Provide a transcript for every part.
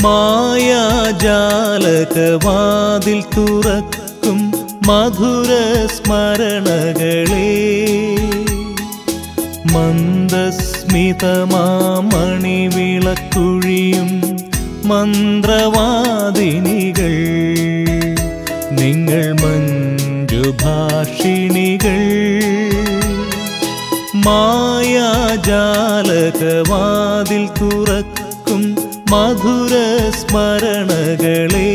മായാജാലകവാതിൽ തുറക്കും മധുര സ്മരണകളെ മന്ദസ്മിതമാമണി വിളക്കുഴിയും മന്ത്രവാദിനികൾ നിങ്ങൾ മഞ്ജുഭാഷിണികൾ മായാജാലകവാതിൽ തുറക്കും മധുര സ്മരണകളെ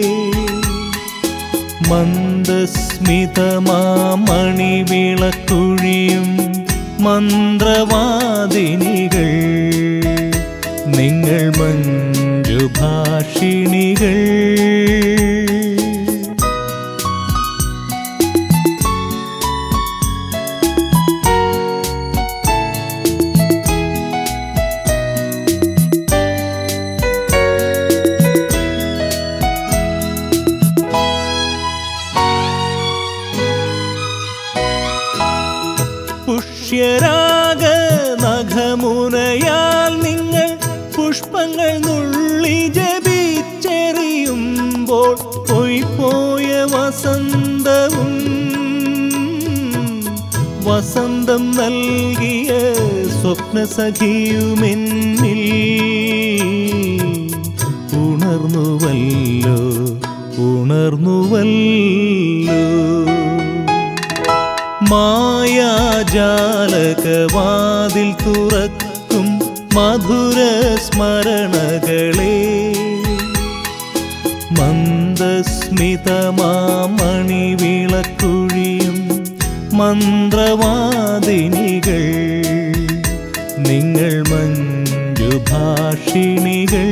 മന്ദസ്മിതമാമണി വിളക്കുഴിയും മന്ത്രവാദിനികൾ നിങ്ങൾ മഞ്ജുഭാഷിണികൾ പുഷ്യരാഗ നഖമുനയാൽ നിങ്ങൾ പുഷ്പങ്ങൾ നുള്ളി ജപിച്ചെറിയുമ്പോൾ പോയ വസന്തവും വസന്തം നൽകിയ സ്വപ്നസഖിയുമെന്നിൽ ഉണർന്നുവല്ലോ ഉണർന്നുവല്ലോ മായാജാലകവാതിൽ തുറക്കും മധുര സ്മരണകളെ മന്ദസ്മിതമാമണി വിളക്കുഴിയും മന്ത്രവാദിനികൾ നിങ്ങൾ മഞ്ജുഭാഷിണികൾ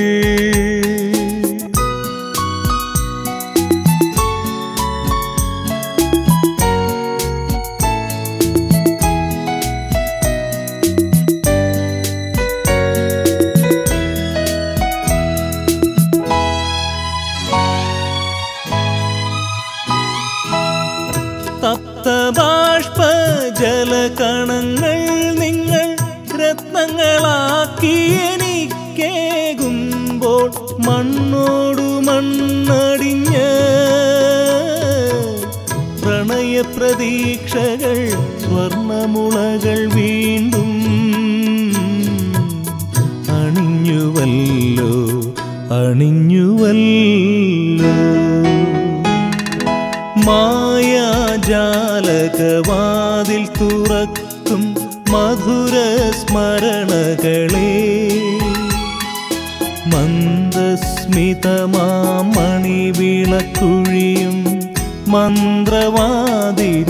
തപ്തബാഷ്പ ജലകണങ്ങൾ നിങ്ങൾ രത്നങ്ങളാക്കി എനിക്കേകുമ്പോൾ മണ്ണോടു മണ്ണടിഞ്ഞ് പ്രണയപ്രതീക്ഷകൾ സ്വർണമുളകൾ വീണ്ടും അണിഞ്ഞുവല്ലോ അണിഞ്ഞുവല്ലോ മായാജാലകവാതിൽ തുറക്കും മധുര സ്മരണകളെ മന്ദസ്മിതമാമണി വിളക്കുഴിയും മന്ത്രവാദിനികൾ